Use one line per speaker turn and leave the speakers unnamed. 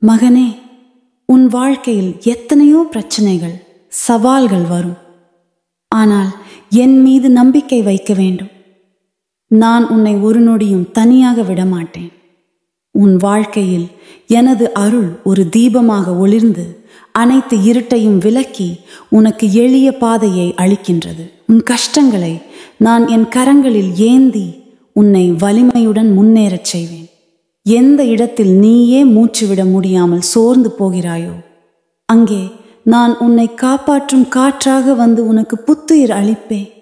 மகனே உன் வாழ்க்கையில் எத்தனையோ பிரச்சனைகள் சவால்கள் வரும் ஆனால் என் மீது நம்பிக்கை வைக்க வேண்டும் நான் உன்னை ஒரு நொடியும் தனியாக விடமாட்டேன் உன் வாழ்க்கையில் எனது அருள் ஒரு தீபமாக ஒளிர்ந்து அனைத்து இருட்டையும் விலக்கி உனக்கு எளிய பாதையை அளிக்கின்றது உன் கஷ்டங்களை நான் என் கரங்களில் ஏந்தி உன்னை வலிமையுடன் முன்னேறச் செய்வேன் எந்த இடத்தில் நீயே மூச்சுவிட முடியாமல் சோர்ந்து போகிறாயோ அங்கே நான் உன்னை காப்பாற்றும் காற்றாக வந்து உனக்கு புத்துயிர் அளிப்பேன்